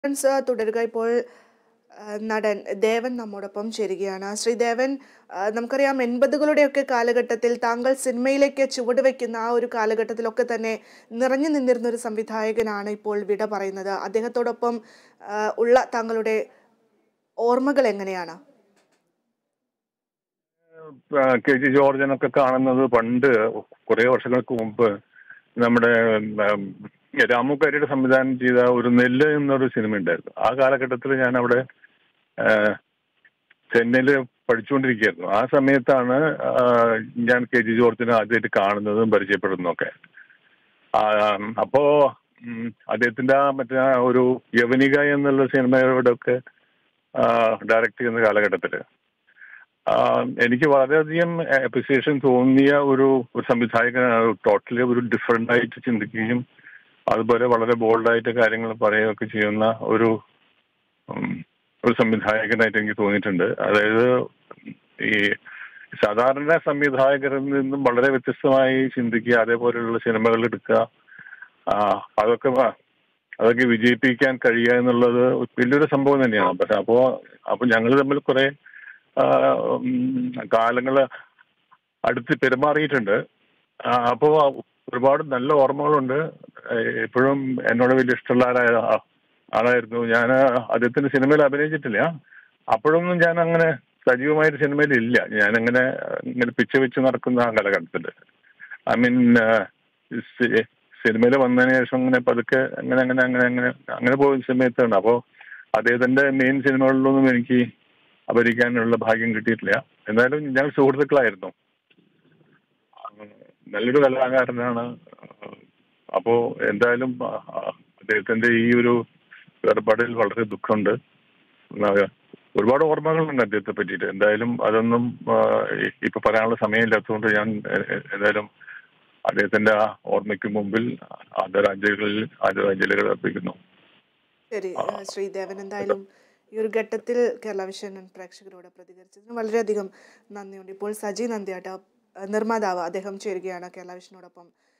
conference തുടരുക ഇപ്പോൾ ആ, നടൻ ദേവൻ നമ്മോടൊപ്പം ചേരുകയാണ് ശ്രീ ദേവൻ ആ, നമുക്കറിയാം എൺപതുകളുടെയൊക്കെ കാലഘട്ടത്തിൽ താങ്കൾ സിനിമയിലേക്ക് ചുവടുവെക്കുന്ന ആ ഒരു കാലഘട്ടത്തിലൊക്കെ തന്നെ നിറഞ്ഞു നിന്നിരുന്ന ഒരു സംവിധായകനാണ് ഇപ്പോൾ വിട പറയുന്നത് അദ്ദേഹത്തോടൊപ്പം ആ, ഉള്ള താങ്കളുടെ ഓർമ്മകൾ എങ്ങനെയാണ് ആ, കെ ജി ജോർജനൊക്കെ കാണുന്നത് പണ്ട് കുറെ വർഷങ്ങൾക്ക് മുമ്പ് നമ്മുടെ ഉം, രാമുക്കാരിയുടെ സംവിധാനം ചെയ്ത ഒരു നെല്ല് എന്നൊരു സിനിമ ഉണ്ടായിരുന്നു ആ കാലഘട്ടത്തിൽ ഞാൻ അവിടെ ആ, ചെന്നൈയില് പഠിച്ചുകൊണ്ടിരിക്കുകയായിരുന്നു ആ സമയത്താണ് ആ, ഞാൻ കെ ജി ജോർജിനെ ആദ്യമായിട്ട് കാണുന്നതും പരിചയപ്പെടുന്നതൊക്കെ ആ, അപ്പോ ഉം, അദ്ദേഹത്തിന്റെ ആ മറ്റേ ആ ഒരു യവനിക എന്നുള്ള സിനിമയുടെ ഒക്കെ ഡയറക്ട് ചെയ്യുന്ന കാലഘട്ടത്തില് ആ, എനിക്ക് വളരെയധികം അപ്രിസിയേഷൻ തോന്നിയ ഒരു ഒരു സംവിധായകനാണ് ടോട്ടലി ഒരു ഡിഫറെന്റ് ആയിട്ട് ചിന്തിക്കുകയും അതുപോലെ വളരെ ബോൾഡായിട്ട് കാര്യങ്ങൾ പറയുകയൊക്കെ ചെയ്യുന്ന ഒരു ഉം, ഒരു സംവിധായകനായിട്ട് എനിക്ക് തോന്നിയിട്ടുണ്ട് അതായത് ഈ സാധാരണ സംവിധായകരിൽ നിന്നും വളരെ വ്യത്യസ്തമായി ചിന്തിക്കുക അതേപോലെയുള്ള സിനിമകൾ എടുക്കുക ആ, അതൊക്കെ വ- അതൊക്കെ വിജയിപ്പിക്കാൻ കഴിയുക എന്നുള്ളത് വലിയൊരു സംഭവം തന്നെയാണ് പക്ഷെ അപ്പോ അപ്പൊ ഞങ്ങൾ തമ്മിൽ കുറെ കാലങ്ങൾ അടുത്ത് പെരുമാറിയിട്ടുണ്ട് ആ, അപ്പോ ഒരുപാട് നല്ല ഓർമ്മകളുണ്ട് എപ്പോഴും എന്നോട് വലിയ ഇഷ്ടമുള്ള ആളായ- ആളായിരുന്നു ഞാൻ അദ്ദേഹത്തിന്റെ സിനിമയിൽ അഭിനയിച്ചിട്ടില്ല അപ്പോഴൊന്നും ഞാൻ അങ്ങനെ സജീവമായിട്ട് സിനിമയിൽ ഇല്ല ഞാൻ അങ്ങനെ ഇങ്ങനെ പിച്ച വെച്ച് നടക്കുന്ന ആ കാലഘട്ടത്തില് ഐ മീൻ സിനിമയിൽ വന്നതിന് ശേഷം അങ്ങനെ പതുക്കെ അങ്ങനെ അങ്ങനെ അങ്ങനെ അങ്ങനെ അങ്ങനെ പോകുന്ന സമയത്താണ് അപ്പോൾ അദ്ദേഹത്തിന്റെ മെയിൻ സിനിമകളിലൊന്നും എനിക്ക് അഭിനയിക്കാനുള്ള ഭാഗ്യം കിട്ടിയിട്ടില്ല എന്തായാലും ഞങ്ങൾ സുഹൃത്തുക്കളായിരുന്നു നല്ലൊരു കലാകാരനാണ് അപ്പോ എന്തായാലും ആ, ആ, അദ്ദേഹത്തിന്റെ ഈ ഒരു വേർപാടിൽ വളരെ ദുഃഖമുണ്ട് ആ, ഒരുപാട് ഓർമ്മകളുണ്ട് അദ്ദേഹത്തെ പറ്റിയിട്ട് എന്തായാലും അതൊന്നും ആ, ഇ- ഇപ്പൊ പറയാനുള്ള സമയമില്ലാത്തതുകൊണ്ട് ഞാൻ എ- എ- എന്തായാലും അദ്ദേഹത്തിന്റെ ആ ഓർമ്മയ്ക്ക് മുമ്പിൽ ആദരാഞ്ജലികളിൽ ആദരാഞ്ജലികൾ അർപ്പിക്കുന്നു ശരി ആ, ശ്രീ ദേവൻ എന്തായാലും ഈ ഒരു ഘട്ടത്തിൽ കേരള വിഷൻ പ്രേക്ഷകരോട് പ്രതികരിച്ചതിന് വളരെയധികം നന്ദിയുണ്ട് ഇപ്പോൾ സജി നന്ദിയാട്ട നിർമ്മാതാവ് അദ്ദേഹം ചേരുകയാണ് കേരള വിഷനോടൊപ്പം